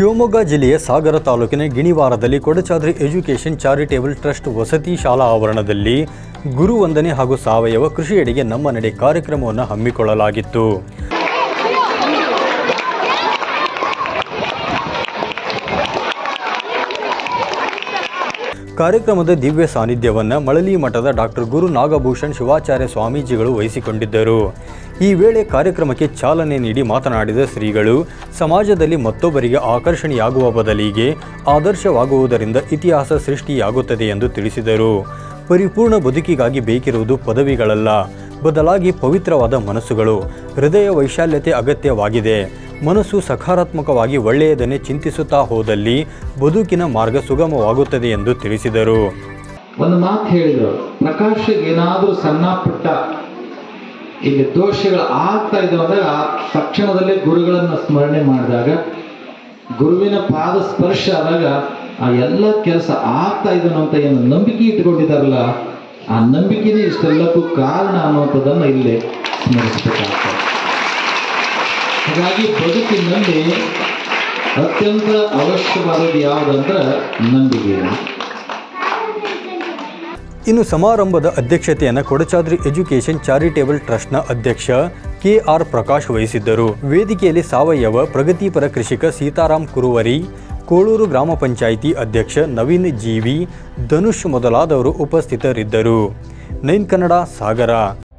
ಶಿವಮೊಗ್ಗ ಜಿಲ್ಲೆಯ ಸಾಗರ ತಾಲೂಕಿನ ಗಿಣಿವಾರದಲ್ಲಿ ಕೊಡಚಾದ್ರಿ ಎಜುಕೇಷನ್ ಚಾರಿಟೇಬಲ್ ಟ್ರಸ್ಟ್ ವಸತಿ ಶಾಲಾ ಆವರಣದಲ್ಲಿ ಗುರು ವಂದನೆ ಹಾಗೂ ಸಾವಯವ ಕೃಷಿಯೆಡೆಗೆ ನಮ್ಮ ನಡೆ ಕಾರ್ಯಕ್ರಮವನ್ನು ಹಮ್ಮಿಕೊಳ್ಳಲಾಗಿತ್ತು ಕಾರ್ಯಕ್ರಮದ ದಿವ್ಯ ಸಾನ್ನಿಧ್ಯವನ್ನು ಮಳಲಿ ಮಠದ ಡಾಕ್ಟರ್ ಗುರು ನಾಗಭೂಷಣ್ ಶಿವಾಚಾರ್ಯ ಸ್ವಾಮೀಜಿಗಳು ವಹಿಸಿಕೊಂಡಿದ್ದರು ಈ ವೇಳೆ ಕಾರ್ಯಕ್ರಮಕ್ಕೆ ಚಾಲನೆ ನೀಡಿ ಮಾತನಾಡಿದ ಶ್ರೀಗಳು ಸಮಾಜದಲ್ಲಿ ಮತ್ತೊಬ್ಬರಿಗೆ ಆಕರ್ಷಣೆಯಾಗುವ ಬದಲಿಗೆ ಆದರ್ಶವಾಗುವುದರಿಂದ ಇತಿಹಾಸ ಸೃಷ್ಟಿಯಾಗುತ್ತದೆ ಎಂದು ತಿಳಿಸಿದರು ಪರಿಪೂರ್ಣ ಬದುಕಿಗಾಗಿ ಬೇಕಿರುವುದು ಪದವಿಗಳಲ್ಲ ಬದಲಾಗಿ ಪವಿತ್ರವಾದ ಮನಸ್ಸುಗಳು ಹೃದಯ ವೈಶಾಲ್ಯತೆ ಅಗತ್ಯವಾಗಿದೆ ಮನಸ್ಸು ಸಕಾರಾತ್ಮಕವಾಗಿ ಒಳ್ಳೆಯದನ್ನೇ ಚಿಂತಿಸುತ್ತಾ ಹೋದಲ್ಲಿ ಬದುಕಿನ ಮಾರ್ಗ ಸುಗಮವಾಗುತ್ತದೆ ಎಂದು ತಿಳಿಸಿದರು ಒಂದು ಮಾತು ಹೇಳಿದ್ರು ಪ್ರಕಾಶ್ಗೆ ಏನಾದರೂ ಸಣ್ಣ ಪುಟ್ಟ ಇಲ್ಲಿ ದೋಷಗಳು ಆಗ್ತಾ ಇದ್ದಾವೆ ಅಂದಾಗ ಆ ತಕ್ಷಣದಲ್ಲೇ ಗುರುಗಳನ್ನ ಸ್ಮರಣೆ ಮಾಡಿದಾಗ ಗುರುವಿನ ಪಾದ ಸ್ಪರ್ಶ ಆದಾಗ ಆ ಎಲ್ಲ ಕೆಲಸ ಆಗ್ತಾ ಇದನ್ನು ಅಂತ ಏನು ನಂಬಿಕೆ ಇಟ್ಕೊಂಡಿದಾರಲ್ಲ ಆ ನಂಬಿಕೆನೇ ಇಷ್ಟೆಲ್ಲಕ್ಕೂ ಕಾರಣ ಅನ್ನುವಂಥದ್ದನ್ನು ಇಲ್ಲಿ ಸ್ಮರಿಸಬೇಕಾಗ್ತದೆ ಹಾಗಾಗಿ ಬದುಕಿನಲ್ಲಿ ಅತ್ಯಂತ ಅವಶ್ಯವಾದದ್ದು ಯಾವುದಂದ್ರೆ ನಂಬಿಕೆ ಇನ್ನು ಸಮಾರಂಭದ ಅಧ್ಯಕ್ಷತೆಯನ್ನು ಕೊಡಚಾದ್ರಿ ಎಜುಕೇಷನ್ ಚಾರಿಟೇಬಲ್ ಟ್ರಸ್ಟ್ನ ಅಧ್ಯಕ್ಷ ಕೆ ಆರ್ ಪ್ರಕಾಶ್ ವಹಿಸಿದ್ದರು ವೇದಿಕೆಯಲ್ಲಿ ಸಾವಯವ ಪ್ರಗತಿಪರ ಕೃಷಿಕ ಸೀತಾರಾಮ್ ಕುರುವರಿ ಕೋಳೂರು ಗ್ರಾಮ ಪಂಚಾಯಿತಿ ಅಧ್ಯಕ್ಷ ನವೀನ್ ಜೀವಿ ಧನುಷ್ ಮೊದಲಾದವರು ಉಪಸ್ಥಿತರಿದ್ದರು ನೈನ್ ಕನ್ನಡ ಸಾಗರ